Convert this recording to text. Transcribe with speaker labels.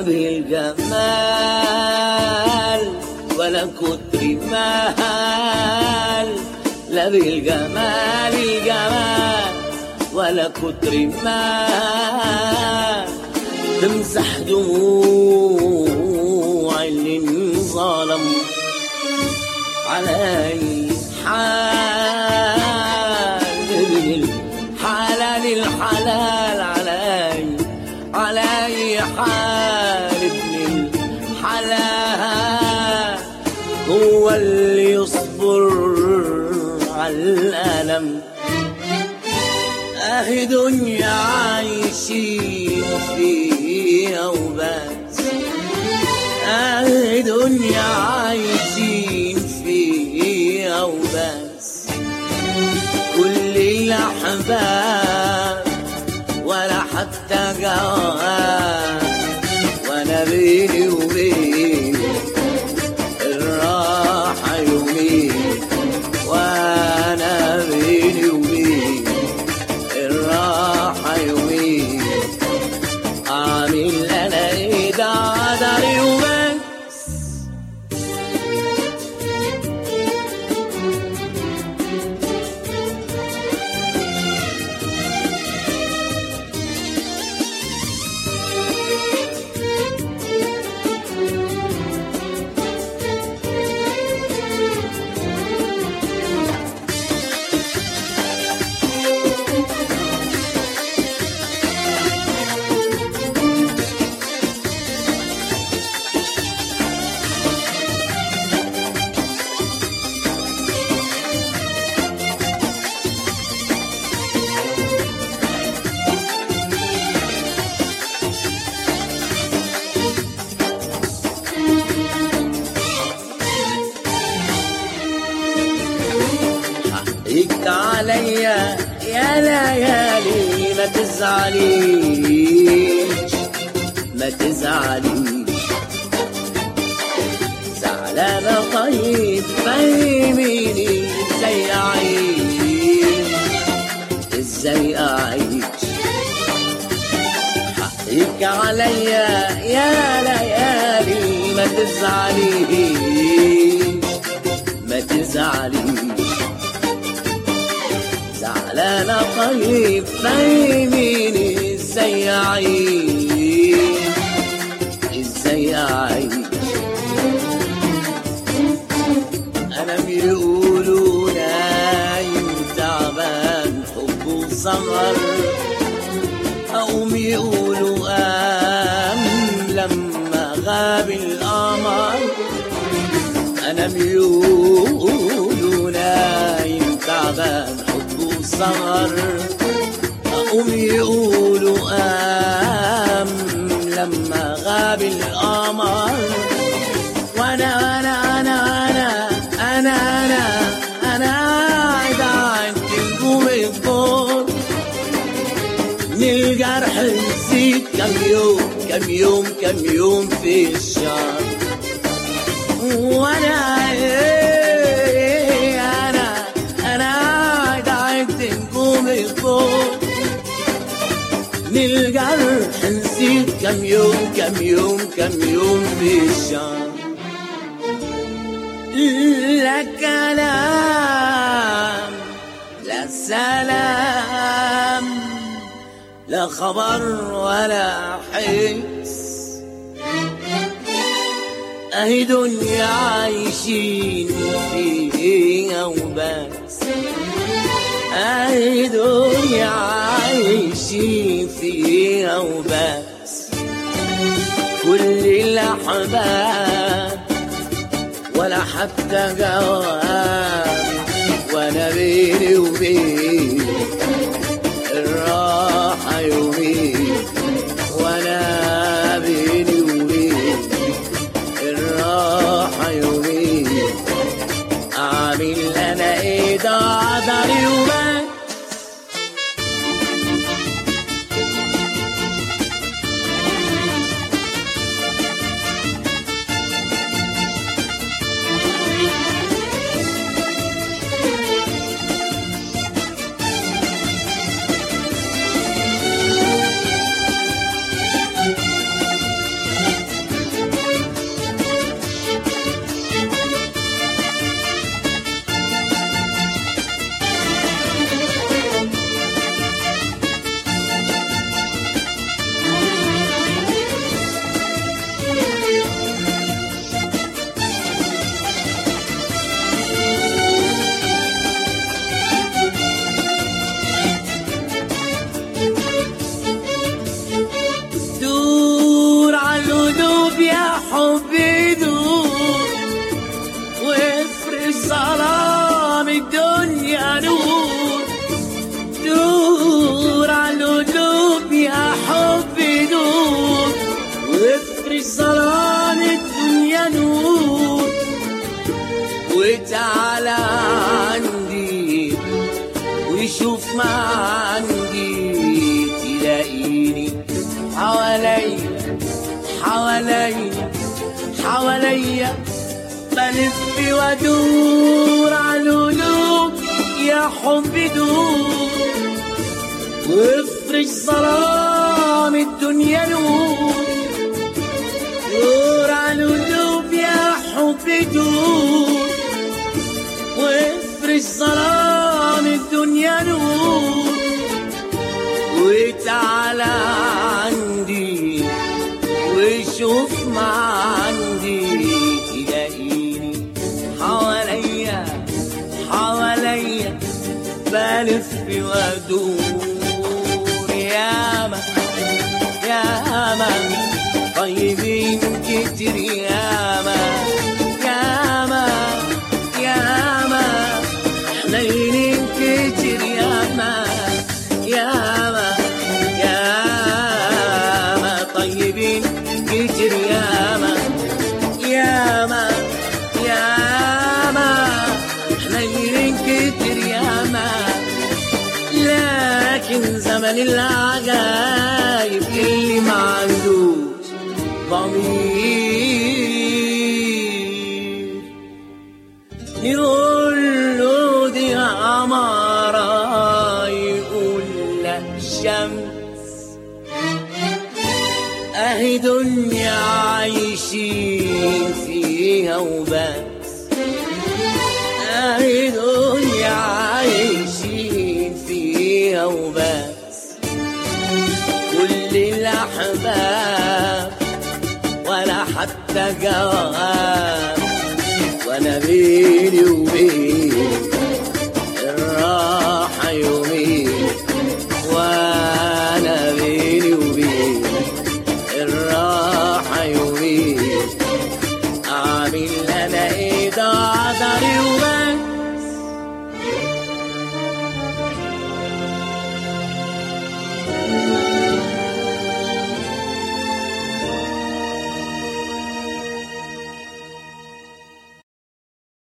Speaker 1: بالجمال ولا كتر مال لا بالجمال الجمال ولا كتر مال تمسح دموع اللي انظلم على أي حال الحلال الحلال على أي على أي حال ابن الحلال هو اللي يصبر على الألم أهي دنيا عايشين فيها وبس أهي دنيا عايشين فيها وبس كل الأحباب ولا حتى جواب وأنا بيني وبين الراحة يومين وأنا بيني وبين الراحة يومين عامل أنا إيه ده عذري وبس حقك عليا يا ليالي ما تزعليش ما تزعليش زعلانة طيب فهميني ازاي اعيش ازاي اعيش حقك عليا يا ليالي ما تزعليش ما تزعليش زعلانة طيب فهميني ازاي اعيش ازاي اعيش انا بيقولوا نايم تعبان حبه صغر اقوم يقولوا قام لما غاب القمر انا بيقولوا نايم تعبان حبه صغر اقوم يقولوا قام لما غاب القمر وانا انا انا انا انا انا انا قاعد عند نجوم الدور من الجرح نسيت كم يوم كم يوم كم يوم في الشهر وانا إيه انا انا قاعد عند نجوم الفوق من الجرح نسيت كم يوم كم يوم كم يوم في الشهر لا كلام لا سلام لا خبر ولا حس اهي دنيا عايشين فيها وبس اهي دنيا عايشين فيها وبس كل الاحباب ولا حتى جواب وانا بيني وبين الراحة يومين وانا بيني وبين الراحة يومين عامل انا ايه ده عذري وبس ظلام الدنيا نور نور على القلوب يا حب نور وافرش ظلام الدنيا نور وتعالى عندي وشوف ما عندي تلاقيني حواليا حواليا حواليا بلف وادور على القلوب يا حب دور وافرش ظلام الدنيا نور دور على القلوب يا حب دور وافرش ظلام الدنيا نور وتعالى عندي وشوف ما عندي تلاقيني حواليا حواليا بلف وادور ياما ياما طيبين كتير ياما ياما ياما حنينين كتير ياما ياما ياما طيبين كتير ياما ياما ياما حنينين كتير ياما لكن زمن العجايب اللي ما عندوش ضمير يقول له دي عمارة يقول له الشمس اهي دنيا عايشين فيها وبس اهي دنيا عايشين فيها وبس كل الاحباب ولا حتى جواب وانا بيني وبين